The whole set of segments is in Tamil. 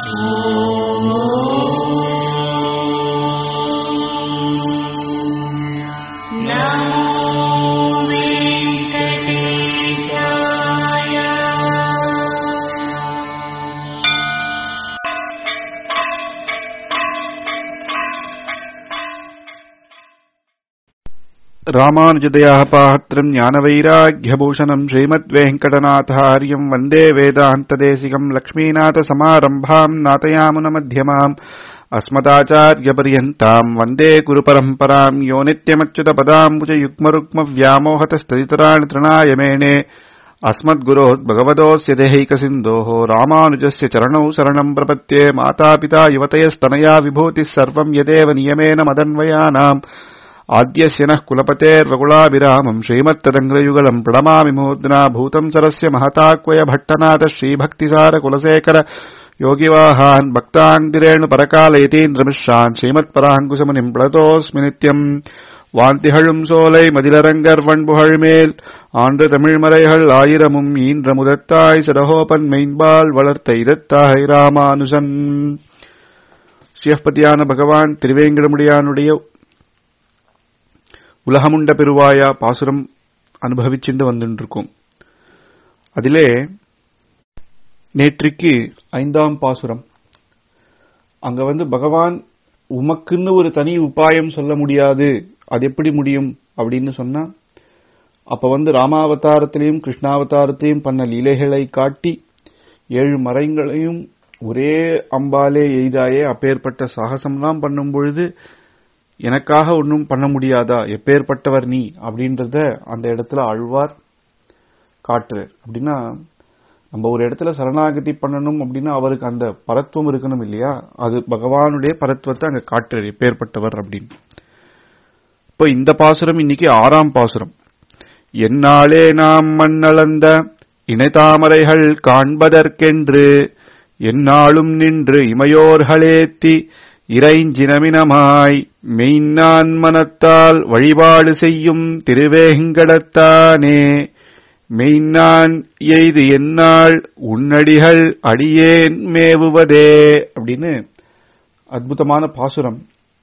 ராமானுஜதயாः பாத்திரம் ஞானவைராग्யभूषणम् श्रीमद्वेङ्कटनाथार्यम् वन्दे वेदान्तदेशिकम् लक्ष्मीनाथसमारम्भाम् नाथयामुनमध्यमाम् अस्मदाचार्यपर्यन्ताम् वन्दे गुरुपरम्पराम् यो नित्यमच्युतपदाम्बुजयुग्मरुग्मव्यामोहतस्तदितराणि तृणाय मेणे अस्मद्गुरोद्भगवतोऽस्य देहैकसिन्धोः रामानुजस्य चरणौ शरणम् प्रपद्ये मातापिता युवतयस्तनया विभूतिः सर्वम् यदेव नियमेन मदन्वयानाम् आद्यस्य नः कुलपतेर्वकुलाभिरामम् श्रीमत्तदङ्ग्रयुगलम् प्रणमामि मूर्ध्ना भूतम् सरस्य महताक्वय भट्टनाथ श्रीभक्तिसार कुलशेखर योगिवाहान् भक्ताङ्गिरेणु परकालयतीन्द्रमिश्रान् श्रीमत्पराङ्कुशमुनिम् प्रणतोऽस्मि नित्यम् வாந்திகழும் சோலை மதிலரங்கர் வண்புகழ்மேல் ஆண்டு தமிழ்மறைகள் ஆயிரமும் ஈன்ற முதத்தாய் சிரகோபன் மெய்ன்பால் வளர்த்த இதத்தாய் ராமானுசன் ஸ்ரீயப்பதியான பகவான் திருவேங்கடமுடியானுடைய உலகமுண்ட பெருவாயா பாசுரம் அனுபவிச்சுட்டு வந்துருக்கோம் அதிலே நேற்றுக்கு ஐந்தாம் பாசுரம் அங்க வந்து பகவான் உமக்குன்னு ஒரு தனி உபாயம் சொல்ல முடியாது அது எப்படி முடியும் அப்படின்னு சொன்னா அப்ப வந்து ராமாவதாரத்திலையும் கிருஷ்ணாவதாரத்தையும் பண்ண லீலைகளை காட்டி ஏழு மரங்களையும் ஒரே அம்பாலே எய்தாயே அப்பேற்பட்ட சாகசம்லாம் பண்ணும் பொழுது எனக்காக ஒன்றும் பண்ண முடியாதா எப்பேற்பட்டவர் நீ அப்படின்றத அந்த இடத்துல அழ்வார் காட்டுறார் அப்படின்னா நம்ம ஒரு இடத்துல சரணாகதி பண்ணணும் அப்படின்னா அவருக்கு அந்த பரத்துவம் இருக்கணும் இல்லையா அது பகவானுடைய பரத்துவத்தை அங்க காட்டுறார் எப்பேற்பட்டவர் அப்படின்னு இப்ப இந்த பாசுரம் இன்னைக்கு ஆறாம் பாசுரம் என்னாலே நாம் மண்ணளந்த இணைதாமரைகள் காண்பதற்கென்று என்னாலும் நின்று இமையோர்களேத்தி இறைஞ்சினமினமாய் மெய்நான் மனத்தால் வழிபாடு செய்யும் திருவேங்கடத்தானே மெய்நான் எய்து என்னால் உன்னடிகள் அடியேன் மேவுவதே அப்படின்னு அற்புதமான பாசுரம்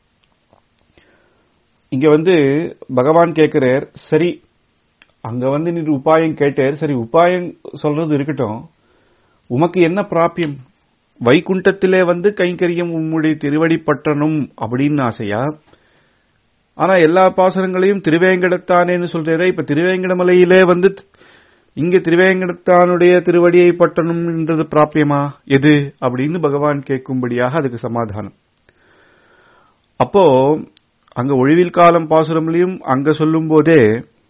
இங்க வந்து பகவான் கேட்கிறார் சரி அங்க வந்து நீ உபாயம் கேட்டார் சரி உபாயம் சொல்றது இருக்கட்டும் உமக்கு என்ன பிராபியம் வைகுண்டத்திலே வந்து கைங்கரியம் உம்முடைய திருவடி பற்றணும் அப்படின்னு ஆசையா ஆனா எல்லா பாசனங்களையும் திருவேங்கடத்தானேன்னு சொல்றேன் இப்ப திருவேங்கடமலையிலே வந்து இங்க திருவேங்கடத்தானுடைய திருவடியை பற்றணும்ன்றது பிராபியமா எது அப்படின்னு பகவான் கேட்கும்படியாக அதுக்கு சமாதானம் அப்போ அங்க ஒழிவில் காலம் பாசுரம்லையும் அங்க சொல்லும் போதே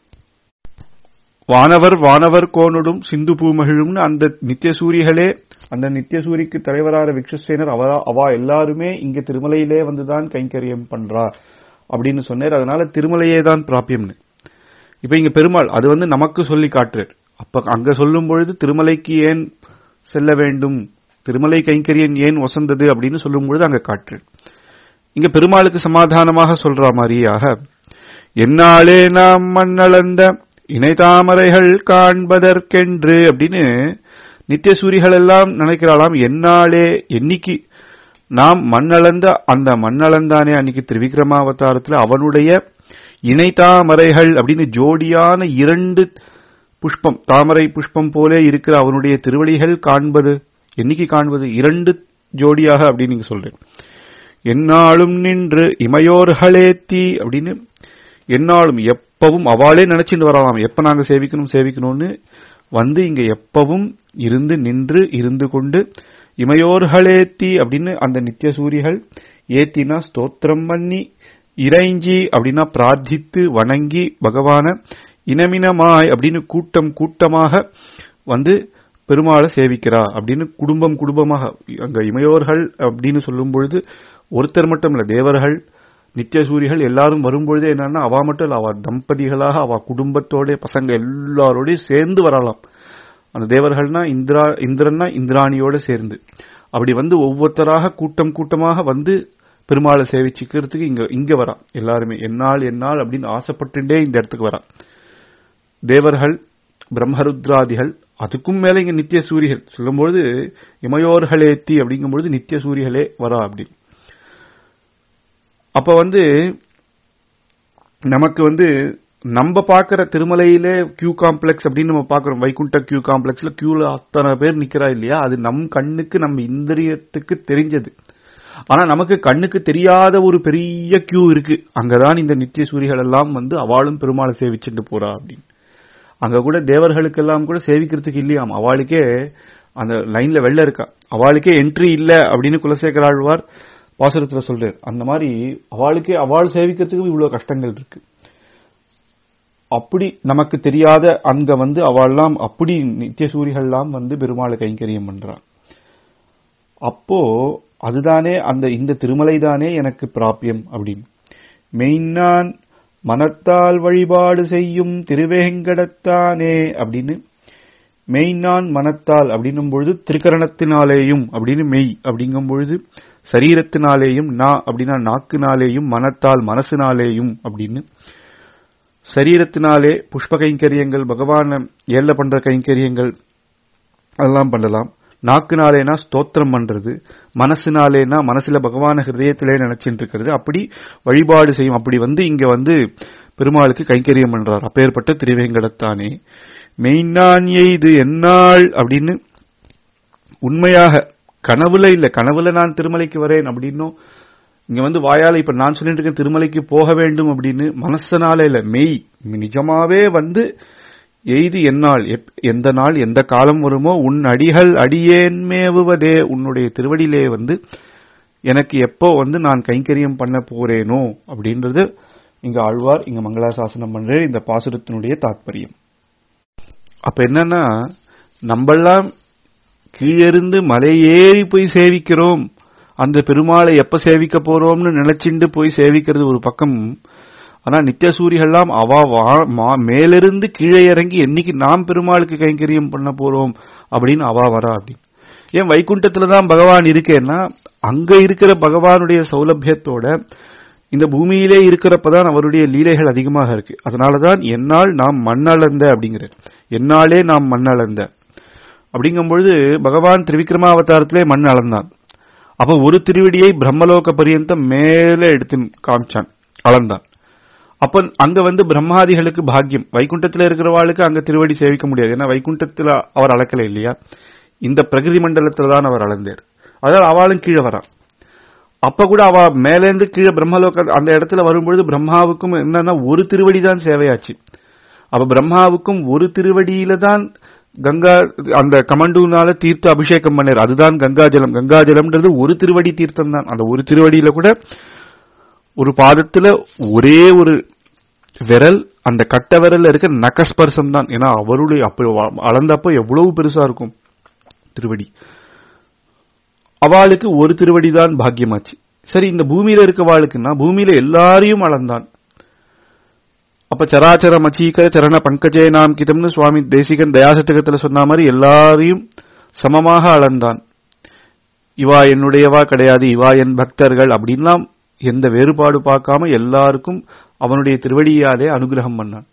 வானவர் வானவர் கோனுடும் சிந்து பூமகிழும்னு அந்த நித்தியசூரிகளே அந்த நித்தியசூரிக்கு தலைவரான விக்ஷசேனர் அவரா அவா எல்லாருமே இங்க திருமலையிலே வந்துதான் கைங்கரியம் பண்றா அப்படின்னு சொன்னார் அதனால திருமலையே தான் பிராபியம்னு இப்ப இங்க பெருமாள் அது வந்து நமக்கு சொல்லி காட்டுறார் அப்ப அங்க சொல்லும் பொழுது திருமலைக்கு ஏன் செல்ல வேண்டும் திருமலை கைங்கரியன் ஏன் வசந்தது அப்படின்னு சொல்லும் பொழுது அங்க காட்டுறார் இங்க பெருமாளுக்கு சமாதானமாக சொல்ற மாதிரியாக என்னாலே நாம் மண்ணளந்த இணைதாமரைகள் காண்பதற்கென்று அப்படின்னு நித்தியசூரிகள் எல்லாம் நினைக்கிறாளாம் என்னாலே என்னைக்கு நாம் மண்ணளந்த அந்த மண்ணளந்தானே அன்னைக்கு திரிவிக்ரமாவதாரத்துல அவனுடைய இணைதாமரைகள் அப்படின்னு ஜோடியான இரண்டு புஷ்பம் தாமரை புஷ்பம் போலே இருக்கிற அவனுடைய திருவடிகள் காண்பது என்னைக்கு காண்பது இரண்டு ஜோடியாக அப்படின்னு நீங்க சொல்றேன் என்னாலும் நின்று இமையோர்களேத்தி அப்படின்னு என்னாலும் எப்பவும் அவளே நினைச்சிட்டு வரலாம் எப்ப நாங்க சேவிக்கணும் சேவிக்கணும்னு வந்து இங்க எப்பவும் இருந்து நின்று இருந்து கொண்டு இமையோர்களேத்தி அப்படின்னு அந்த நித்திய சூரிகள் ஏத்தினா ஸ்தோத்திரம் பண்ணி இறைஞ்சி அப்படின்னா பிரார்த்தித்து வணங்கி பகவான இனமினமாய் அப்படின்னு கூட்டம் கூட்டமாக வந்து பெருமாளை சேவிக்கிறா அப்படின்னு குடும்பம் குடும்பமாக அங்க இமையோர்கள் அப்படின்னு சொல்லும் பொழுது ஒருத்தர் மட்டும் இல்ல தேவர்கள் நித்தியசூரிகள் எல்லாரும் வரும்பொழுதே என்னன்னா அவ மட்டும் இல்ல அவ தம்பதிகளாக அவ குடும்பத்தோட பசங்க எல்லாரோடய சேர்ந்து வரலாம் அந்த தேவர்கள்னா இந்திரா இந்திரன்னா இந்திராணியோட சேர்ந்து அப்படி வந்து ஒவ்வொருத்தராக கூட்டம் கூட்டமாக வந்து பெருமாளை சேவிச்சுக்கிறதுக்கு இங்க இங்க வரா எல்லாருமே என்னால் என்னால் அப்படின்னு ஆசைப்பட்டுட்டே இந்த இடத்துக்கு வரா தேவர்கள் பிரம்மருத்ராதிகள் அதுக்கும் மேல இங்க நித்திய சூரியர்கள் சொல்லும்பொழுது இமையோர்களேத்தி அப்படிங்கும்பொழுது நித்திய சூரியர்களே வரா அப்படி அப்ப வந்து நமக்கு வந்து நம்ம பாக்குற திருமலையிலே கியூ காம்ப்ளெக்ஸ் அப்படின்னு நம்ம பாக்குறோம் வைகுண்ட கியூ காம்ப்ளெக்ஸ்ல கியூல அத்தனை பேர் நிக்கிறா இல்லையா அது நம் கண்ணுக்கு நம்ம இந்திரியத்துக்கு தெரிஞ்சது ஆனா நமக்கு கண்ணுக்கு தெரியாத ஒரு பெரிய கியூ இருக்கு அங்கதான் இந்த நித்திய சூரிகள் எல்லாம் வந்து அவளும் பெருமாளை சேவிச்சுட்டு போறா அப்படின்னு அங்க கூட தேவர்களுக்கெல்லாம் கூட சேவிக்கிறதுக்கு இல்லையாம் அவளுக்கே அந்த லைன்ல வெள்ள இருக்கா அவளுக்கே என்ட்ரி இல்ல அப்படின்னு குலசேகர ஆழ்வார் பாசுரத்துல சொல்றாரு அந்த மாதிரி அவளுக்கே அவள் சேவிக்கிறதுக்கு இவ்வளவு கஷ்டங்கள் இருக்கு அப்படி நமக்கு தெரியாத அங்க வந்து அவள்லாம் அப்படி நித்திய சூரிகள்லாம் வந்து பெருமாளை கைங்கரியம் பண்றான் அப்போ அதுதானே அந்த இந்த திருமலை தானே எனக்கு பிராபியம் அப்படின்னு மெய்னான் மனத்தால் வழிபாடு செய்யும் திருவேங்கடத்தானே அப்படின்னு மெய்நான் மனத்தால் அப்படின்னும் பொழுது திருக்கரணத்தினாலேயும் அப்படின்னு மெய் அப்படிங்கும் பொழுது சரீரத்தினாலேயும் நா அப்படின்னா நாக்குனாலேயும் மனத்தால் மனசினாலேயும் அப்படின்னு சரீரத்தினாலே புஷ்ப கைங்கரியங்கள் பகவான ஏல்ல பண்ற கைங்கரியங்கள் அதெல்லாம் பண்ணலாம் நாக்குனாலேனா ஸ்தோத்திரம் பண்றது மனசுனாலேனா மனசுல பகவான ஹிருதயத்திலே நினைச்சிட்டு இருக்கிறது அப்படி வழிபாடு செய்யும் அப்படி வந்து இங்க வந்து பெருமாளுக்கு கைங்கரியம் பண்றார் அப்பேற்பட்ட திருவேங்கடத்தானே மெய்நான் எய்து என்னாள் அப்படின்னு உண்மையாக கனவுல இல்ல கனவுல நான் திருமலைக்கு வரேன் அப்படின்னும் இங்க வந்து வாயால இப்ப நான் சொல்லிட்டு இருக்கேன் திருமலைக்கு போக வேண்டும் அப்படின்னு மனசனால இல்ல மெய் நிஜமாவே வந்து எய்து எந்நாள் எந்த நாள் எந்த காலம் வருமோ உன் அடிகள் அடியேன்மேவுவதே உன்னுடைய திருவடியிலே வந்து எனக்கு எப்போ வந்து நான் கைங்கரியம் பண்ண போறேனோ அப்படின்றது இங்க ஆழ்வார் இங்க மங்களாசாசனம் பண்ற இந்த பாசுரத்தினுடைய தாற்பயம் அப்ப என்னன்னா நம்மெல்லாம் கீழிருந்து மலை ஏறி போய் சேவிக்கிறோம் அந்த பெருமாளை எப்ப சேவிக்க போறோம்னு நினைச்சிண்டு போய் சேவிக்கிறது ஒரு பக்கம் ஆனா நித்தியசூரிகள்லாம் அவா மேலிருந்து கீழே இறங்கி என்னைக்கு நாம் பெருமாளுக்கு கைங்கரியம் பண்ண போறோம் அப்படின்னு அவா வரா அப்படின்னு ஏன் வைகுண்டத்துல தான் பகவான் இருக்கேன்னா அங்க இருக்கிற பகவானுடைய சௌலபியத்தோட இந்த பூமியிலே இருக்கிறப்பதான் அவருடைய லீலைகள் அதிகமாக இருக்கு அதனாலதான் என்னால் நாம் மண்ணளந்த அப்படிங்கிற என்னாலே நாம் மண்ணளந்த அப்படிங்கும்பொழுது பகவான் திரிவிக்ரமாவதாரத்திலே மண் அளந்தான் அப்ப ஒரு திருவடியை பிரம்மலோக பரியந்தம் மேலே எடுத்து காமிச்சான் அளந்தான் அப்ப அங்க வந்து பிரம்மாதிகளுக்கு பாக்கியம் வைகுண்டத்துல இருக்கிறவாளுக்கு அங்க திருவடி சேவிக்க முடியாது ஏன்னா வைகுண்டத்துல அவர் அளக்கல இல்லையா இந்த பிரகிருதி மண்டலத்துல தான் அவர் அளந்தார் அதாவது அவளும் கீழே வரா அப்ப கூட அவ மேலேந்து கீழே பிரம்மலோக அந்த இடத்துல வரும்பொழுது பிரம்மாவுக்கும் என்னன்னா ஒரு திருவடி தான் சேவையாச்சு அப்ப பிரம்மாவுக்கும் ஒரு திருவடியில தான் கங்கா அந்த கமண்டூனால தீர்த்த அபிஷேகம் பண்ணார் அதுதான் கங்காஜலம் கங்காஜலம்ன்றது ஒரு திருவடி தீர்த்தம் தான் அந்த ஒரு திருவடியில கூட ஒரு பாதத்துல ஒரே ஒரு விரல் அந்த கட்ட விரல்ல இருக்க நகஸ்பர்சம் தான் ஏன்னா அவருடைய அப்ப அளந்தப்ப எவ்வளவு பெருசா இருக்கும் திருவடி அவளுக்கு ஒரு திருவடி தான் பாக்கியமாச்சு சரி இந்த பூமியில இருக்கவாளுக்குன்னா பூமியில எல்லாரையும் அளந்தான் அப்ப சராச்சர மச்சீக சரண பங்கஜே நாம் கிதம்னு சுவாமி தேசிகன் தயாசத்தகத்துல சொன்ன மாதிரி எல்லாரையும் சமமாக அளந்தான் இவா என்னுடையவா கிடையாது இவா என் பக்தர்கள் அப்படின்லாம் எந்த வேறுபாடு பார்க்காம எல்லாருக்கும் அவனுடைய திருவடியாலே அனுகிரகம் பண்ணான்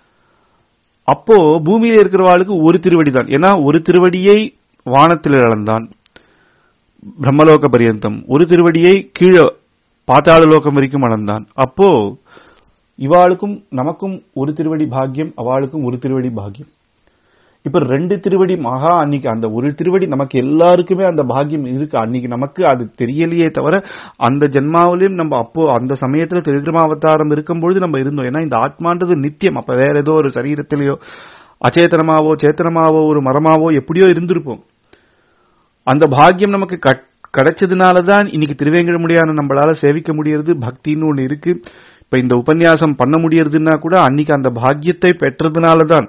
அப்போ பூமியில இருக்கிறவாளுக்கு ஒரு திருவடி தான் ஏன்னா ஒரு திருவடியை வானத்தில் இழந்தான் பிரம்மலோக பரியந்தம் ஒரு திருவடியை கீழே பாத்தாள லோகம் வரைக்கும் அளந்தான் அப்போ இவாளுக்கும் நமக்கும் ஒரு திருவடி பாக்கியம் அவளுக்கும் ஒரு திருவடி பாக்கியம் இப்ப ரெண்டு திருவடி மகா அன்னைக்கு அந்த ஒரு திருவடி நமக்கு எல்லாருக்குமே அந்த பாக்கியம் இருக்கு அன்னைக்கு நமக்கு அது தெரியலையே தவிர அந்த ஜென்மாவிலையும் நம்ம அப்போ அந்த சமயத்துல திருக்கிரமாவதாரம் இருக்கும்பொழுது நம்ம இருந்தோம் ஏன்னா இந்த ஆத்மான்றது நித்தியம் அப்ப வேற ஏதோ ஒரு சரீரத்திலேயோ அச்சேதனமாவோ சேத்தனமாவோ ஒரு மரமாவோ எப்படியோ இருந்திருப்போம் அந்த பாக்கியம் நமக்கு கிடைச்சதுனாலதான் இன்னைக்கு திருவேங்கடமுடியான நம்மளால சேவிக்க முடியறது பக்தின்னு ஒண்ணு இருக்கு இப்ப இந்த உபன்யாசம் பண்ண முடியறதுன்னா கூட அன்னைக்கு அந்த பாக்கியத்தை பெற்றதுனாலதான்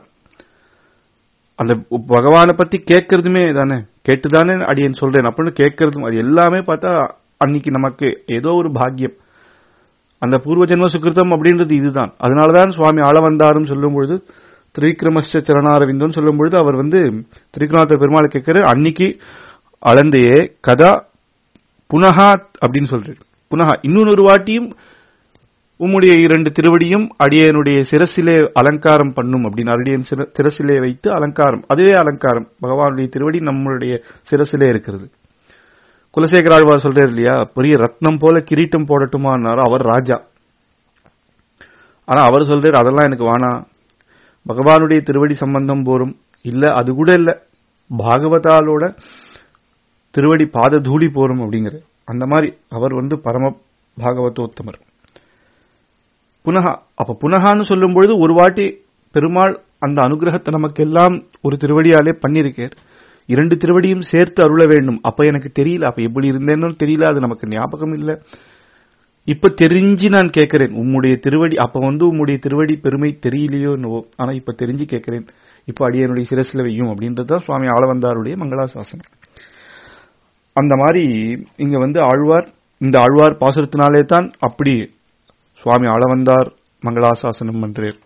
அந்த பகவானை பத்தி கேட்கறதுமே தானே கேட்டுதானே அடியன் சொல்றேன் அப்படின்னு கேட்கறதும் அது எல்லாமே பார்த்தா அன்னைக்கு நமக்கு ஏதோ ஒரு பாக்கியம் அந்த பூர்வ ஜென்ம சுக்கிருத்தம் அப்படின்றது இதுதான் அதனாலதான் சுவாமி ஆள வந்தாரும் சொல்லும் பொழுது திரிக்கிரமஸ்ட சரணாரவிந்தம் சொல்லும் பொழுது அவர் வந்து திரிக்கிரநாத பெருமாள் கேட்கிற அன்னைக்கு அளந்தையே கதா புனகா அப்படின்னு சொல்றாரு புனகா இன்னொரு வாட்டியும் உம்முடைய இரண்டு திருவடியும் அடியனுடைய சிரசிலே அலங்காரம் பண்ணும் அப்படின்னு அடியன் சிர- சிரசிலே வைத்து அலங்காரம் அதுவே அலங்காரம் பகவானுடைய திருவடி நம்மளுடைய சிரசிலே இருக்கிறது குலசேகர ஆழ்வார் சொல்றாரு இல்லையா பெரிய ரத்னம் போல கிரீட்டம் போடட்டுமான்னாரு அவர் ராஜா ஆனா அவர் சொல்றாரு அதெல்லாம் எனக்கு வேணாம் பகவானுடைய திருவடி சம்பந்தம் போரும் இல்ல அது கூட இல்ல பாகவதாலோட திருவடி பாத தூளி போரும் அப்படிங்கிற அந்த மாதிரி அவர் வந்து பரம பாகவதோத்தமர் புனகா அப்ப புனகான்னு சொல்லும் பொழுது ஒரு வாட்டி பெருமாள் அந்த அனுகிரகத்தை நமக்கெல்லாம் ஒரு திருவடியாலே பண்ணியிருக்கார் இரண்டு திருவடியும் சேர்த்து அருள வேண்டும் அப்ப எனக்கு தெரியல அப்ப எப்படி இருந்தேன்னு தெரியல அது நமக்கு ஞாபகம் இல்ல இப்ப தெரிஞ்சு நான் கேட்கிறேன் உம்முடைய திருவடி அப்ப வந்து உம்முடைய திருவடி பெருமை தெரியலையோ என்னவோ ஆனா இப்ப தெரிஞ்சு கேட்கிறேன் இப்ப அடியனுடைய சிரசில வையும் அப்படின்றதுதான் சுவாமி ஆளவந்தாருடைய மங்களாசாசனம் அந்த மாதிரி இங்க வந்து ஆழ்வார் இந்த ஆழ்வார் பாசுரத்தினாலே தான் அப்படி சுவாமி ஆளவந்தார் மங்களாசாசனம் பண்றார்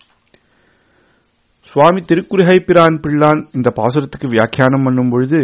சுவாமி திருக்குறுகை பிரான் பிள்ளான் இந்த பாசுரத்துக்கு வியாக்கியானம் பண்ணும் பொழுது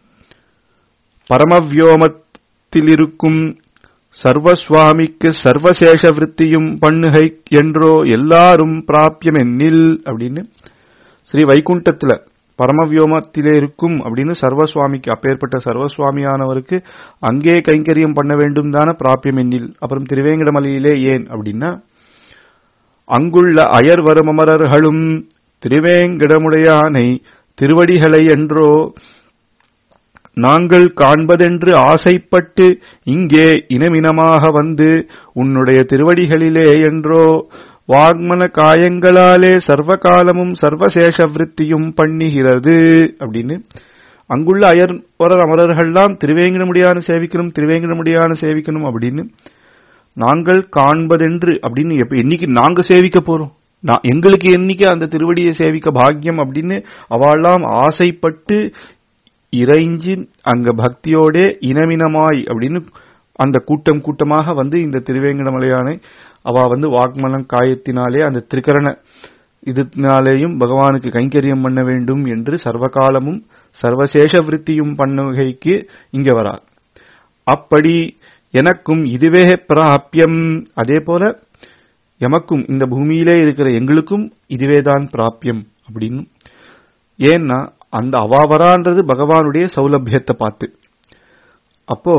பரமவியோமத்தில் இருக்கும் சர்வசுவாமிக்கு சர்வசேஷ விருத்தியும் பண்ணுகை என்றோ எல்லாரும் பிராபியம் என்னில் அப்படின்னு ஸ்ரீ வைகுண்டத்துல பரமவியோமத்திலே இருக்கும் அப்படின்னு சர்வசுவாமிக்கு அப்பேற்பட்ட சர்வசுவாமியானவருக்கு அங்கே கைங்கரியம் பண்ண வேண்டும் தானே பிராபியம் எண்ணில் அப்புறம் திருவேங்கடமலையிலே ஏன் அப்படின்னா அங்குள்ள அயர் வருமமரர்களும் திருவேங்கடமுடையானை திருவடிகளை என்றோ நாங்கள் காண்பதென்று ஆசைப்பட்டு இங்கே இனமினமாக வந்து உன்னுடைய திருவடிகளிலே என்றோ வாக்மன காயங்களாலே சர்வகாலமும் சர்வசேஷ விருத்தியும் பண்ணுகிறது அப்படின்னு அங்குள்ள அயர் வரர் அமரர்கள்லாம் திருவேங்கடமுடியான சேவிக்கணும் திருவேங்கடமுடியான சேவிக்கணும் அப்படின்னு நாங்கள் காண்பதென்று அப்படின்னு எப்ப என்னைக்கு நாங்க சேவிக்க போறோம் நான் எங்களுக்கு என்னைக்கு அந்த திருவடியை சேவிக்க பாக்கியம் அப்படின்னு அவெல்லாம் ஆசைப்பட்டு இறைஞ்சி அங்க பக்தியோடே இனமினமாய் அப்படின்னு அந்த கூட்டம் கூட்டமாக வந்து இந்த திருவேங்கடமலையானை அவ வந்து வாக்மலம் காயத்தினாலே அந்த திரிகரண இதனாலேயும் பகவானுக்கு கைங்கரியம் பண்ண வேண்டும் என்று சர்வகாலமும் சர்வசேஷ விருத்தியும் பண்ணுகைக்கு இங்க வரார் அப்படி எனக்கும் இதுவே பிராபியம் அதே போல எமக்கும் இந்த பூமியிலே இருக்கிற எங்களுக்கும் இதுவேதான் பிராபியம் அப்படின்னு ஏன்னா அந்த அவாவரான்றது பகவானுடைய சௌலபியத்தை பார்த்து அப்போ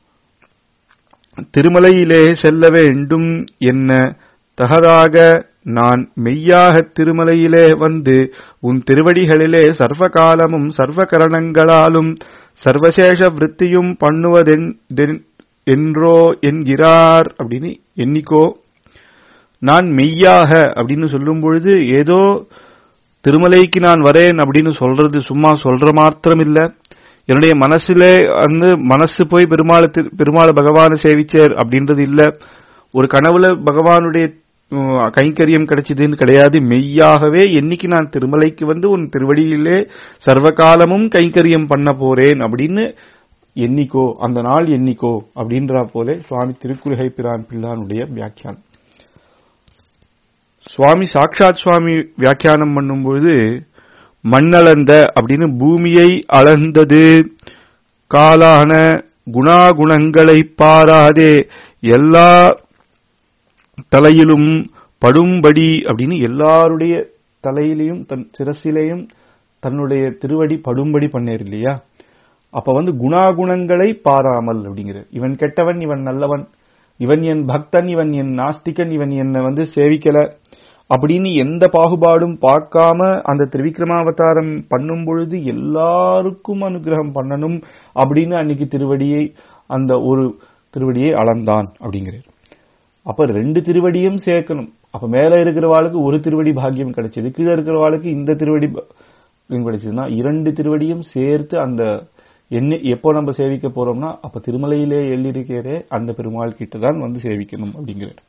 திருமலையிலே செல்ல வேண்டும் என்ன தகதாக நான் மெய்யாக திருமலையிலே வந்து உன் திருவடிகளிலே சர்வகாலமும் சர்வகரணங்களாலும் சர்வசேஷ விருத்தியும் பண்ணுவதென் என்றோ என்கிறார் அப்படின்னு எண்ணிக்கோ நான் மெய்யாக அப்படின்னு சொல்லும் பொழுது ஏதோ திருமலைக்கு நான் வரேன் அப்படின்னு சொல்றது சும்மா சொல்ற மாத்திரம் இல்ல என்னுடைய மனசுல வந்து மனசு போய் பெருமாள் பெருமாள் பகவானை சேவிச்சார் அப்படின்றது இல்ல ஒரு கனவுல பகவானுடைய கைங்கரியம் கிடைச்சதுன்னு கிடையாது மெய்யாகவே என்னைக்கு நான் திருமலைக்கு வந்து உன் திருவடியிலே சர்வகாலமும் கைங்கரியம் பண்ண போறேன் அப்படின்னு எண்ணிக்கோ அந்த நாள் எண்ணிக்கோ அப்படின்ற போல சுவாமி திருக்குறுகை பிரான் பிள்ளானுடைய வியாக்கியானம் சுவாமி சாட்சாத் சுவாமி வியாக்கியானம் பண்ணும்பொழுது மண்ணளந்த அப்படின்னு பூமியை அளந்தது காலான குணாகுணங்களை பாராதே எல்லா தலையிலும் படும்படி அப்படின்னு எல்லாருடைய தலையிலையும் தன் சிரசிலையும் தன்னுடைய திருவடி படும்படி பண்ணார் இல்லையா அப்ப வந்து குணாகுணங்களை பாராமல் அப்படிங்கிற இவன் கெட்டவன் இவன் நல்லவன் இவன் என் பக்தன் இவன் என் நாஸ்திகன் இவன் என்னை வந்து சேவிக்கல அப்படின்னு எந்த பாகுபாடும் பார்க்காம அந்த திரிவிக்ரமாவதாரம் பண்ணும் பொழுது எல்லாருக்கும் அனுகிரகம் பண்ணணும் அப்படின்னு அன்னைக்கு திருவடியை அந்த ஒரு திருவடியை அளந்தான் அப்படிங்கிறார் அப்ப ரெண்டு திருவடியும் சேர்க்கணும் அப்ப மேல இருக்கிறவாளுக்கு ஒரு திருவடி பாக்கியம் கிடைச்சது கீழே இருக்கிறவாளுக்கு இந்த திருவடி கிடைச்சதுன்னா இரண்டு திருவடியும் சேர்த்து அந்த என்ன எப்போ நம்ம சேவிக்க போறோம்னா அப்ப திருமலையிலே எள்ளிருக்கிறே அந்த பெருமாள் கிட்ட தான் வந்து சேவிக்கணும் அப்படிங்கிறார்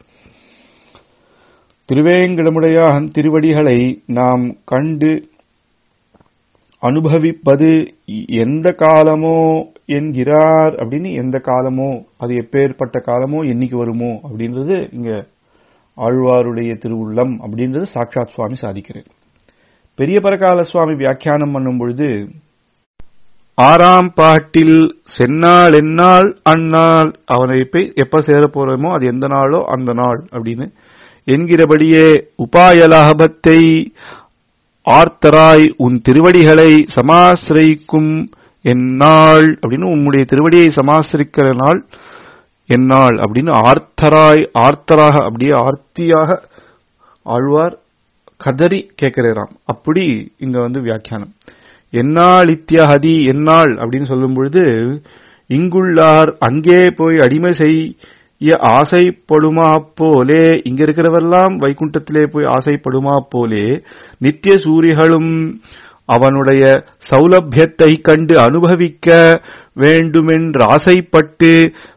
திருவேங்கடமுடையான் திருவடிகளை நாம் கண்டு அனுபவிப்பது எந்த காலமோ என்கிறார் அப்படின்னு எந்த காலமோ அது எப்பேற்பட்ட காலமோ என்னைக்கு வருமோ அப்படின்றது இங்க ஆழ்வாருடைய திருவுள்ளம் அப்படின்றது சாட்சாத் சுவாமி சாதிக்கிறார் பெரிய பரகால சுவாமி வியாக்கியானம் பண்ணும் பொழுது ஆறாம் பாட்டில் சென்னாள் எந்நாள் அந்நாள் அவனை போய் எப்ப சேர போறோமோ அது எந்த நாளோ அந்த நாள் அப்படின்னு என்கிறபடியே உபாய லாபத்தை ஆர்த்தராய் உன் திருவடிகளை சமாசிரிக்கும் எந்நாள் அப்படின்னு உன்னுடைய திருவடியை சமாசிரிக்கிற நாள் எந்நாள் அப்படின்னு ஆர்த்தராய் ஆர்த்தராக அப்படியே ஆர்த்தியாக ஆழ்வார் கதறி கேட்கிறாராம் அப்படி இங்க வந்து வியாக்கியானம் எந்நாள் இத்தியஹதி எந்நாள் அப்படின்னு சொல்லும் பொழுது இங்குள்ளார் அங்கே போய் அடிமை செய்ய ஆசைப்படுமா போலே இங்க இருக்கிறவெல்லாம் வைகுண்டத்திலே போய் ஆசைப்படுமா போலே நித்திய சூரிகளும் அவனுடைய சௌலபியத்தை கண்டு அனுபவிக்க வேண்டுமென்று ஆசைப்பட்டு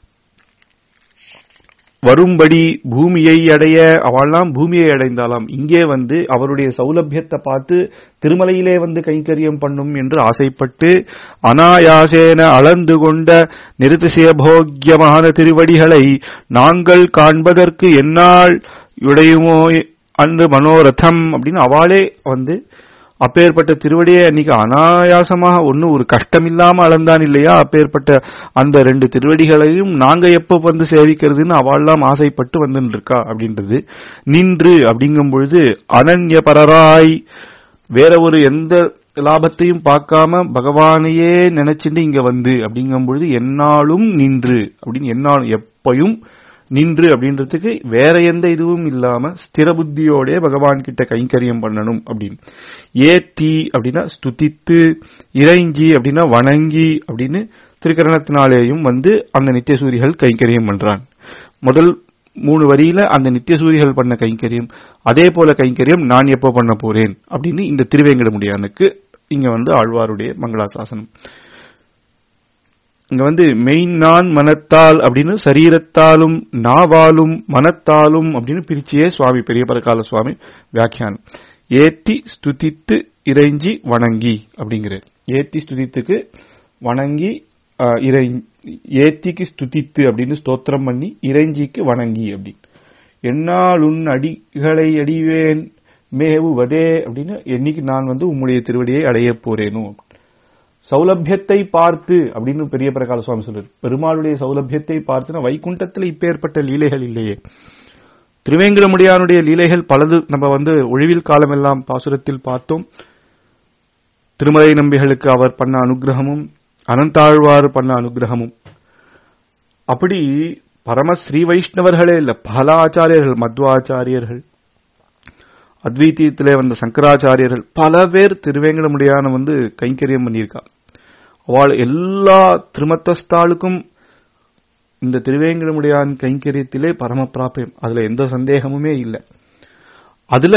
வரும்படி பூமியை அடைய அவள்லாம் பூமியை அடைந்தாலாம் இங்கே வந்து அவருடைய சௌலபியத்தை பார்த்து திருமலையிலே வந்து கைங்கரியம் பண்ணும் என்று ஆசைப்பட்டு அனாயாசேன அளந்து கொண்ட நிருதிசய போக்கியமான திருவடிகளை நாங்கள் காண்பதற்கு என்னால் உடையுமோ அன்று மனோரதம் அப்படின்னு அவளே வந்து அப்பேற்பட்ட திருவடியை அன்னைக்கு அனாயாசமாக ஒன்னும் ஒரு கஷ்டம் இல்லாம அளந்தான் இல்லையா அப்பேற்பட்ட அந்த ரெண்டு திருவடிகளையும் நாங்க எப்ப வந்து சேவிக்கிறதுன்னு அவள்லாம் ஆசைப்பட்டு வந்துட்டு இருக்கா அப்படின்றது நின்று அப்படிங்கும் பொழுது அனன்ய பரராய் வேற ஒரு எந்த லாபத்தையும் பார்க்காம பகவானையே நினைச்சுட்டு இங்க வந்து அப்படிங்கும் பொழுது என்னாலும் நின்று அப்படின்னு என்னாலும் எப்பையும் நின்று அப்படின்றதுக்கு வேற எந்த இதுவும் இல்லாம ஸ்திர புத்தியோட பகவான் கிட்ட கைங்கரியம் பண்ணணும் அப்படின்னு ஏத்தி அப்படின்னா ஸ்துதித்து இறைஞ்சி அப்படின்னா வணங்கி அப்படின்னு திருக்கரணத்தினாலேயும் வந்து அந்த நித்தியசூரிகள் கைங்கரியம் பண்றான் முதல் மூணு வரியில அந்த நித்தியசூரிகள் பண்ண கைங்கரியம் அதே போல கைங்கரியம் நான் எப்போ பண்ண போறேன் அப்படின்னு இந்த திருவேங்கடமுடியானுக்கு இங்க வந்து ஆழ்வாருடைய மங்களாசாசனம் இங்க வந்து மெயின் நான் மனத்தால் அப்படின்னு சரீரத்தாலும் நாவாலும் மனத்தாலும் அப்படின்னு பிரிச்சியே சுவாமி பெரிய பரகால சுவாமி வியாக்கியானம் ஏத்தி ஸ்துதித்து இறைஞ்சி வணங்கி அப்படிங்கிறது ஏத்தி ஸ்துதித்துக்கு வணங்கி இறை ஏத்திக்கு ஸ்துதித்து அப்படின்னு ஸ்தோத்திரம் பண்ணி இறைஞ்சிக்கு வணங்கி அப்படின்னு என்னால் உன் அடிகளை அடிவேன் மேவுவதே அப்படின்னு என்னைக்கு நான் வந்து உம்முடைய திருவடியை அடைய போறேனோ சௌலபியத்தை பார்த்து அப்படின்னு பெரிய பிரகால சுவாமி சொல்றாரு பெருமாளுடைய சௌலபியத்தை பார்த்து வைகுண்டத்தில் இப்பேற்பட்ட லீலைகள் இல்லையே திருவேங்கடமுடியானுடைய லீலைகள் பலது நம்ம வந்து ஒழிவில் காலமெல்லாம் பாசுரத்தில் பார்த்தோம் திருமலை நம்பிகளுக்கு அவர் பண்ண அனுகிரகமும் அனந்தாழ்வார் பண்ண அனுகிரகமும் அப்படி பரம ஸ்ரீ வைஷ்ணவர்களே இல்ல பல ஆச்சாரியர்கள் மத்வாச்சாரியர்கள் அத்வைத்தியத்திலே வந்த சங்கராச்சாரியர்கள் பல பேர் திருவேங்கடமுடியான வந்து கைங்கரியம் பண்ணியிருக்கா அவள் எல்லா திருமத்தஸ்தாளுக்கும் இந்த திருவேங்கடமுடியான் கைங்கரியத்திலே பரம பிராபியம் அதுல எந்த சந்தேகமுமே இல்லை அதுல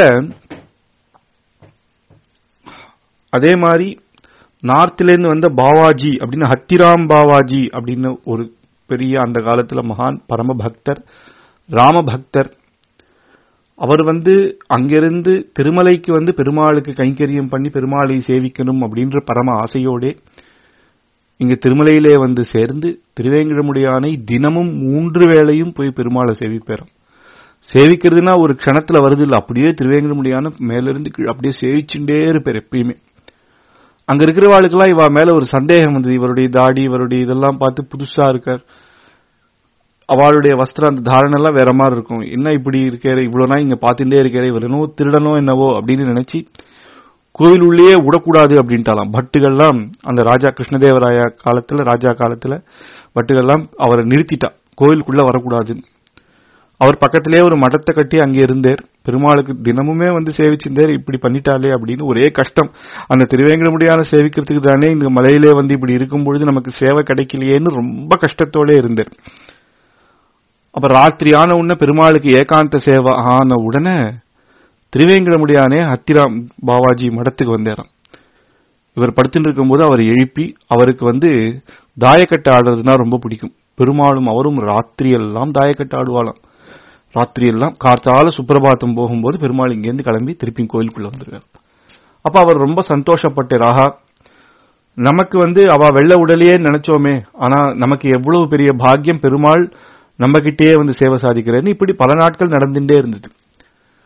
அதே மாதிரி நார்த்திலேருந்து வந்த பாவாஜி அப்படின்னு ஹத்திராம் பாவாஜி அப்படின்னு ஒரு பெரிய அந்த காலத்துல மகான் பரம பக்தர் ராம பக்தர் அவர் வந்து அங்கிருந்து திருமலைக்கு வந்து பெருமாளுக்கு கைங்கரியம் பண்ணி பெருமாளை சேவிக்கணும் அப்படின்ற பரம ஆசையோடே இங்க திருமலையிலே வந்து சேர்ந்து திருவேங்கடமுடியானை தினமும் மூன்று வேளையும் போய் பெருமாளை சேவிப்பேறாம் சேவிக்கிறதுனா ஒரு க்ஷணத்துல வருது இல்ல அப்படியே திருவேங்கடமுடியான மேலிருந்து அப்படியே சேவிச்சுட்டே இருப்பார் எப்பயுமே அங்க இருக்கிறவாளுக்கெல்லாம் இவ மேல ஒரு சந்தேகம் வந்தது இவருடைய தாடி இவருடைய இதெல்லாம் பார்த்து புதுசா இருக்கார் அவளுடைய வஸ்திரம் அந்த தாரணை எல்லாம் வேற மாதிரி இருக்கும் என்ன இப்படி இருக்கிற இவ்வளவு நாள் இங்க பாத்துட்டே இருக்கிற இவர் என்னவோ திருடனோ என்னவோ அப்படின்னு நினைச்சு கோவில் உள்ளே விடக்கூடாது அப்படின்ட்டாலாம் பட்டுகள்லாம் அந்த ராஜா கிருஷ்ணதேவராய காலத்துல ராஜா காலத்துல பட்டுகள்லாம் அவரை நிறுத்திட்டா கோவிலுக்குள்ள வரக்கூடாதுன்னு அவர் பக்கத்திலே ஒரு மடத்தை கட்டி அங்கே இருந்தார் பெருமாளுக்கு தினமுமே வந்து சேவிச்சிருந்தார் இப்படி பண்ணிட்டாலே அப்படின்னு ஒரே கஷ்டம் அந்த திருவேங்கடமுடியான சேவிக்கிறதுக்கு தானே இந்த மலையிலே வந்து இப்படி இருக்கும் பொழுது நமக்கு சேவை கிடைக்கலையேன்னு ரொம்ப கஷ்டத்தோட இருந்தார் அப்ப ராத்திரி ஆன உடனே பெருமாளுக்கு ஏகாந்த சேவை ஆன உடனே திருவேங்கடமுடியானே ஹத்திராம் பாவாஜி மடத்துக்கு வந்தாராம் இவர் படுத்துட்டு இருக்கும்போது அவர் எழுப்பி அவருக்கு வந்து தாயக்கட்டு ஆடுறதுனா ரொம்ப பிடிக்கும் பெருமாளும் அவரும் ராத்திரி எல்லாம் தாயக்கட்டு ஆடுவாளாம் ராத்திரி எல்லாம் கார்த்தால சுப்பிரபாத்தம் போகும்போது பெருமாள் இங்கேருந்து கிளம்பி திருப்பி கோயிலுக்குள்ள வந்துருவார் அப்ப அவர் ரொம்ப சந்தோஷப்பட்டார் ஆஹா நமக்கு வந்து அவ வெள்ள உடலையே நினைச்சோமே ஆனா நமக்கு எவ்வளவு பெரிய பாக்கியம் பெருமாள் நம்ம கிட்டேயே வந்து சேவை சாதிக்கிறேன்னு இப்படி பல நாட்கள் நடந்துட்டே இருந்தது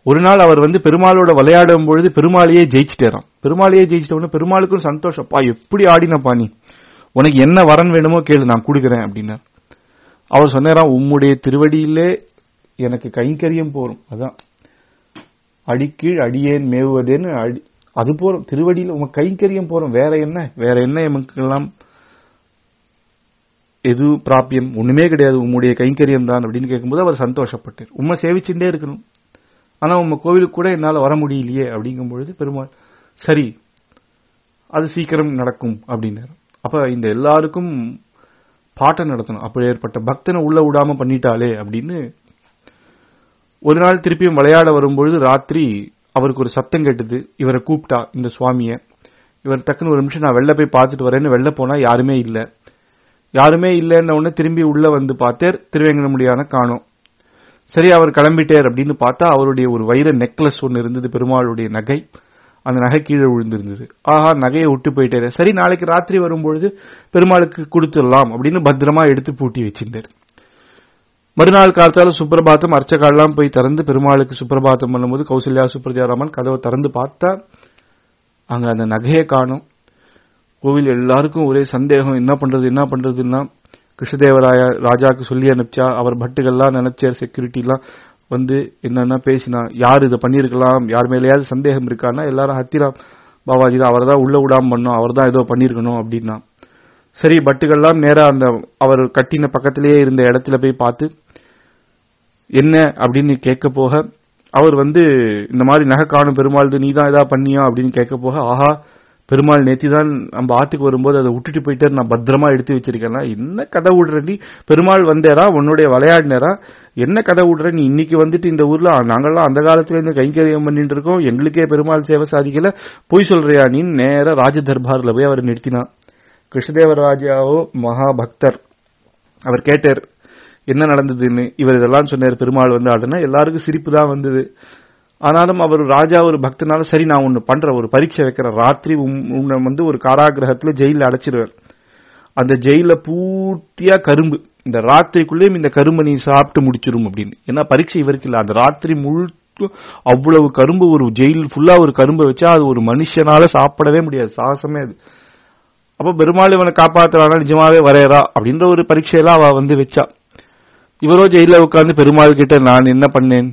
ஒரு நாள் அவர் வந்து பெருமாளோட விளையாடும் பொழுது பெருமாளையே ஜெயிச்சிட்டாராம் பெருமாளையே ஜெயிச்சிட்ட உடனே பெருமாளுக்கும் சந்தோஷப்பா எப்படி ஆடினப்பா நீ உனக்கு என்ன வரன் வேணுமோ கேளு நான் கொடுக்குறேன் அப்படின்னார் அவர் சொன்னாராம் உம்முடைய திருவடியிலே எனக்கு கைங்கரியம் போரும் அதான் அடிக்கீழ் அடியேன் மேவுவதேன்னு அடி அது போறோம் திருவடியில உங்க கைங்கரியம் போறோம் வேற என்ன வேற என்ன எமக்கெல்லாம் எது பிராபியம் ஒண்ணுமே கிடையாது உம்முடைய கைங்கரியம் தான் அப்படின்னு கேட்கும்போது அவர் சந்தோஷப்பட்டார் உண்மை சேவிச்சுட்டே இருக்கணும் ஆனா உங்க கோவிலுக்கு கூட என்னால வர முடியலையே அப்படிங்கும் பொழுது பெருமாள் சரி அது சீக்கிரம் நடக்கும் அப்படின்னாரு அப்ப இந்த எல்லாருக்கும் பாட்டம் நடத்தணும் அப்படி ஏற்பட்ட பக்தனை உள்ள விடாம பண்ணிட்டாலே அப்படின்னு ஒரு நாள் திருப்பியும் விளையாட வரும்பொழுது ராத்திரி அவருக்கு ஒரு சத்தம் கேட்டது இவரை கூப்பிட்டா இந்த சுவாமிய இவர் டக்குன்னு ஒரு நிமிஷம் நான் வெளில போய் பார்த்துட்டு வரேன்னு வெளில போனா யாருமே இல்ல யாருமே இல்லைன்ன உடனே திரும்பி உள்ள வந்து பார்த்தார் திருவேங்கடமுடியான காணோம் சரி அவர் கிளம்பிட்டார் அப்படின்னு பார்த்தா அவருடைய ஒரு வைர நெக்லஸ் ஒன்னு இருந்தது பெருமாளுடைய நகை அந்த நகை கீழே விழுந்திருந்தது ஆஹா நகையை விட்டு போயிட்டாரு சரி நாளைக்கு ராத்திரி வரும்பொழுது பெருமாளுக்கு கொடுத்துடலாம் அப்படின்னு பத்திரமா எடுத்து பூட்டி வச்சிருந்தார் மறுநாள் காலத்தால சுப்பிரபாத்தம் அர்ச்சகாலாம் போய் திறந்து பெருமாளுக்கு சுப்பிரபாத்தம் பண்ணும்போது கௌசல்யா சுப்ரஜாராமன் கதவை திறந்து பார்த்தா அங்க அந்த நகையை காணும் கோவில் எல்லாருக்கும் ஒரே சந்தேகம் என்ன பண்றது என்ன பண்றதுன்னா கிருஷ்ணதேவராய ராஜாக்கு சொல்லி அனுப்பிச்சா அவர் பட்டுகள்லாம் நினைச்சார் செக்யூரிட்டி எல்லாம் வந்து என்னன்னா பேசினா யார் இதை பண்ணிருக்கலாம் யார் மேலேயாவது சந்தேகம் இருக்கான்னா எல்லாரும் ஹத்திராம் பாபாஜி தான் அவர் தான் உள்ள விடாம பண்ணோம் அவர் தான் ஏதோ பண்ணிருக்கணும் அப்படின்னா சரி பட்டுகள்லாம் நேரா அந்த அவர் கட்டின பக்கத்திலேயே இருந்த இடத்துல போய் பார்த்து என்ன அப்படின்னு கேட்க போக அவர் வந்து இந்த மாதிரி நகை காணும் பெருமாள் நீ தான் ஏதா பண்ணியா அப்படின்னு கேட்க போக ஆஹா பெருமாள் நேத்தி தான் நம்ம ஆத்துக்கு வரும்போது அதை விட்டுட்டு போயிட்டு நான் பத்திரமா எடுத்து வச்சிருக்கேன்னா என்ன கதை விடுற நீ பெருமாள் வந்தேரா உன்னுடைய விளையாடினரா என்ன கதை விடுற நீ இன்னைக்கு வந்துட்டு இந்த ஊர்ல நாங்கெல்லாம் அந்த காலத்துல இருந்து கைங்கரியம் பண்ணிட்டு இருக்கோம் எங்களுக்கே பெருமாள் சேவை சாதிக்கல போய் சொல்றியா நீ நேர ராஜ தர்பார்ல போய் அவர் நிறுத்தினான் கிருஷ்ணதேவராஜாவோ மகாபக்தர் அவர் கேட்டார் என்ன நடந்ததுன்னு இவர் இதெல்லாம் சொன்னார் பெருமாள் வந்து ஆடுனா எல்லாருக்கும் சிரிப்பு தான் வந்தது ஆனாலும் அவர் ராஜா ஒரு பக்தனால சரி நான் ஒன்னு பண்ற ஒரு பரீட்சை வைக்கிற ராத்திரி உன்னை வந்து ஒரு காராகிரகத்துல ஜெயில அடைச்சிருவார் அந்த ஜெயில பூர்த்தியா கரும்பு இந்த ராத்திரிக்குள்ளேயும் இந்த கரும்பை நீ சாப்பிட்டு முடிச்சிரும் அப்படின்னு ஏன்னா பரீட்சை இவருக்கு இல்ல அந்த ராத்திரி முழுக்க அவ்வளவு கரும்பு ஒரு ஜெயில் ஃபுல்லா ஒரு கரும்பை வச்சா அது ஒரு மனுஷனால சாப்பிடவே முடியாது சாகசமே அது அப்ப பெருமாள் இவனை காப்பாத்துறானா நிஜமாவே வரையறா அப்படின்ற ஒரு பரீட்சையெல்லாம் அவ வந்து வச்சா இவரோ ஜெயில உட்கார்ந்து பெருமாள் கிட்ட நான் என்ன பண்ணேன்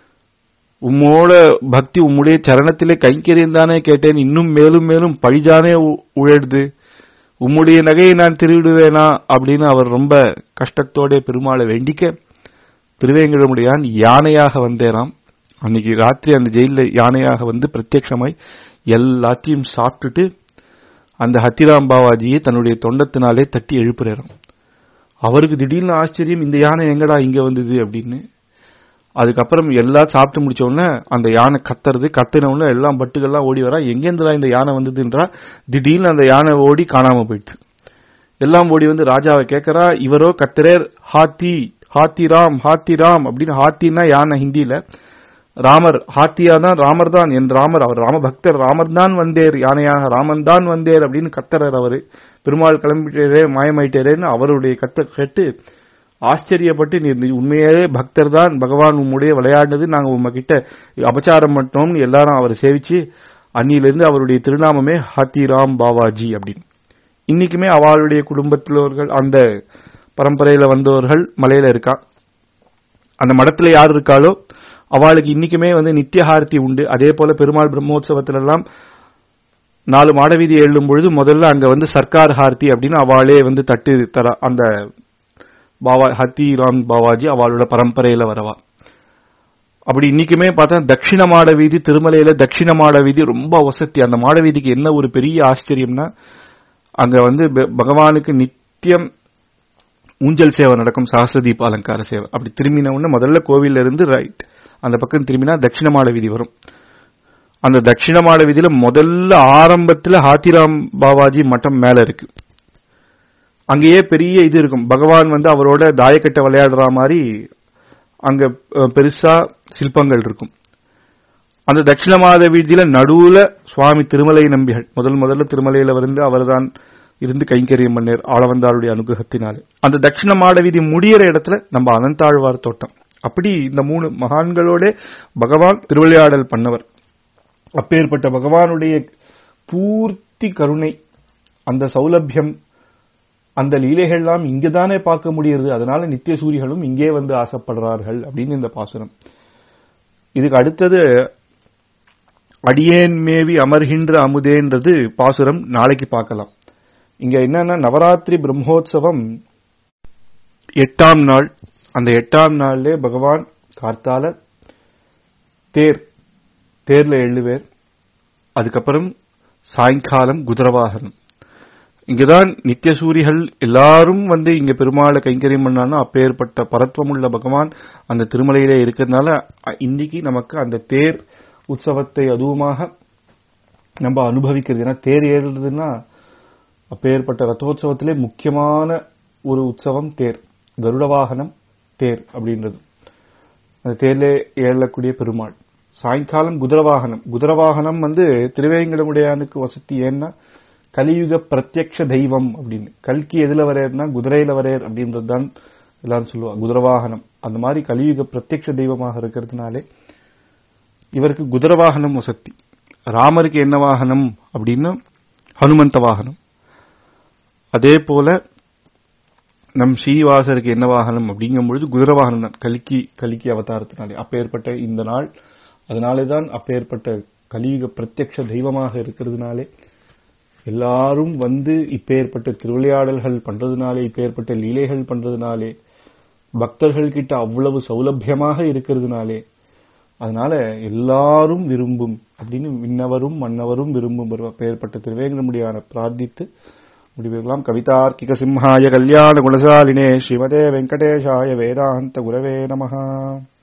உம்மோட பக்தி உம்முடைய சரணத்திலே கைங்கரியம் தானே கேட்டேன் இன்னும் மேலும் மேலும் பழிதானே உழடுது உம்முடைய நகையை நான் திருவிடுவேனா அப்படின்னு அவர் ரொம்ப கஷ்டத்தோட பெருமாளை வேண்டிக்க திருவேங்கடமுடியான் யானையாக வந்தேராம் அன்னைக்கு ராத்திரி அந்த ஜெயில யானையாக வந்து பிரத்யட்சமாய் எல்லாத்தையும் சாப்பிட்டுட்டு அந்த ஹத்திராம் பாவாஜியை தன்னுடைய தொண்டத்தினாலே தட்டி எழுப்புறாராம் அவருக்கு திடீர்னு ஆச்சரியம் இந்த யானை எங்கடா இங்க வந்தது அப்படின்னு அதுக்கப்புறம் எல்லாம் சாப்பிட்டு முடிச்ச உடனே அந்த யானை கத்துறது கத்தின உடனே எல்லாம் பட்டுகள்லாம் ஓடி வரா எங்கேருந்துடா இந்த யானை வந்ததுன்றா திடீர்னு அந்த யானை ஓடி காணாம போயிடுச்சு எல்லாம் ஓடி வந்து ராஜாவை கேட்கறா இவரோ கத்துறேர் ஹாத்தி ஹாத்தி ராம் ஹாத்தி ராம் அப்படின்னு ஹாத்தின்னா யானை ஹிந்தியில ராமர் ஹாத்தியா தான் ராமர் தான் என் ராமர் அவர் ராம பக்தர் ராமர் தான் வந்தேர் யானையாக ராமன் தான் வந்தேர் அப்படின்னு கத்தறார் அவரு பெருமாள் கிளம்பிட்டே மாயமாயிட்டேரேன்னு அவருடைய கத்த கேட்டு ஆச்சரியப்பட்டு நீ உண்மையாவே பக்தர் தான் பகவான் உம்முடைய விளையாடினது நாங்க உங்ககிட்ட அபச்சாரம் பண்ணோம்னு எல்லாரும் அவரை சேவிச்சு அன்னியிலிருந்து அவருடைய திருநாமமே ஹாத்திராம் பாவாஜி அப்படின்னு இன்னைக்குமே அவளுடைய குடும்பத்திலவர்கள் அந்த பரம்பரையில வந்தவர்கள் மலையில இருக்கா அந்த மடத்துல யார் இருக்காளோ அவளுக்கு இன்னைக்குமே வந்து நித்தியஹாரதி உண்டு அதே போல பெருமாள் பிரம்மோத்சவத்துல எல்லாம் நாலு மாடவீதி எழும் பொழுது முதல்ல அங்க வந்து சர்க்கார் ஹார்த்தி அப்படின்னு அவளே வந்து தட்டு தர அந்த பாவா ஹத்திராம் பாவாஜி அவளோட பரம்பரையில வரவா அப்படி இன்னைக்குமே பார்த்தா தட்சிண மாட வீதி திருமலையில தட்சிண மாட வீதி ரொம்ப வசதி அந்த மாட வீதிக்கு என்ன ஒரு பெரிய ஆச்சரியம்னா அங்க வந்து பகவானுக்கு நித்தியம் ஊஞ்சல் சேவை நடக்கும் சஹசிரதீப அலங்கார சேவை அப்படி திரும்பின உடனே முதல்ல கோவில்ல இருந்து ரைட் அந்த பக்கம் திரும்பினா தட்சிண மாட வீதி வரும் அந்த தட்சிண மாட வீதியில முதல்ல ஆரம்பத்துல ஹாத்திராம் பாபாஜி மட்டம் மேல இருக்கு அங்கேயே பெரிய இது இருக்கும் பகவான் வந்து அவரோட தாயக்கட்டை விளையாடுற மாதிரி அங்க பெருசா சிற்பங்கள் இருக்கும் அந்த தட்சிண மாத வீதியில நடுவுல சுவாமி திருமலை நம்பிகள் முதல் முதல்ல திருமலையில வந்து அவர்தான் இருந்து கைங்கரியம் பண்ணார் ஆளவந்தாருடைய அனுகிரகத்தினாலே அந்த தட்சிண மாட வீதி முடியிற இடத்துல நம்ம அனந்தாழ்வார் தோட்டம் அப்படி இந்த மூணு மகான்களோட பகவான் திருவிளையாடல் பண்ணவர் அப்பேற்பட்ட பகவானுடைய பூர்த்தி கருணை அந்த சௌலபியம் அந்த லீலைகள்லாம் இங்கதானே பார்க்க முடியுது அதனால நித்திய சூரிகளும் இங்கே வந்து ஆசைப்படுறார்கள் அப்படின்னு இந்த பாசுரம் இதுக்கு அடுத்தது அடியேன் மேவி அமர்கின்ற அமுதேன்றது பாசுரம் நாளைக்கு பார்க்கலாம் இங்க என்னன்னா நவராத்திரி பிரம்மோத்சவம் எட்டாம் நாள் அந்த எட்டாம் நாள்ல பகவான் கார்த்தால தேர் தேர்ல எழுவேர் அதுக்கப்புறம் சாயங்காலம் குதிரவாகனம் இங்கதான் நித்தியசூரிகள் எல்லாரும் வந்து இங்க பெருமாளை கைங்கரியம் பண்ணாலும் அப்பேற்பட்ட பரத்வமுள்ள பகவான் அந்த திருமலையிலே இருக்கிறதுனால அ- இன்னைக்கு நமக்கு அந்த தேர் உற்சவத்தை அதுவுமாக நம்ம அனுபவிக்கிறது ஏன்னா தேர் ஏறுறதுன்னா அப்பேற்பட்ட ரத்தோத்சவத்திலே முக்கியமான ஒரு உற்சவம் தேர் கருட வாகனம் தேர் அப்படின்றது அந்த தேர்ல ஏறக்கூடிய பெருமாள் சாயங்காலம் குதிரவாகனம் குதிரவாகனம் வந்து திருவேங்கடமுடையானுக்கு வசதி ஏன்னா கலியுக பிரத்யக்ஷ தெய்வம் அப்படின்னு கல்கி எதுல வரையர்னா குதிரையில வரையர் அப்படின்றது தான் எல்லாரும் சொல்லுவாங்க குதிரவாகனம் அந்த மாதிரி கலியுக பிரத்யக்ஷ தெய்வமாக இருக்கிறதுனாலே இவருக்கு குதிரவாகனம் வசதி ராமருக்கு என்ன வாகனம் அப்படின்னா ஹனுமந்த வாகனம் அதே போல நம் ஸ்ரீவாசருக்கு என்ன வாகனம் அப்படிங்கும் பொழுது குதிரை வாகனம் தான் கலிக்கி கலிக்கி அவதாரத்தினாலே அப்பேற்பட்ட இந்த நாள் அதனாலே தான் அப்பேற்பட்ட கலியுக பிரத்யக்ஷ தெய்வமாக இருக்கிறதுனாலே எல்லாரும் வந்து இப்பேற்பட்ட திருவிளையாடல்கள் பண்றதுனாலே இப்பேற்பட்ட லீலைகள் பண்றதுனாலே பக்தர்கள் கிட்ட அவ்வளவு சௌலபியமாக இருக்கிறதுனாலே அதனால எல்லாரும் விரும்பும் அப்படின்னு விண்ணவரும் மன்னவரும் விரும்பும் ஒரு அப்பேற்பட்ட திருவேங்கடமுடியான பிரார்த்தித்து முடிவுகளாம் கவிதார்க்கிக சிம்ஹாய கல்யாண குணசாலினே ஸ்ரீமதே வெங்கடேஷாய வேதாந்த குரவே நமஹா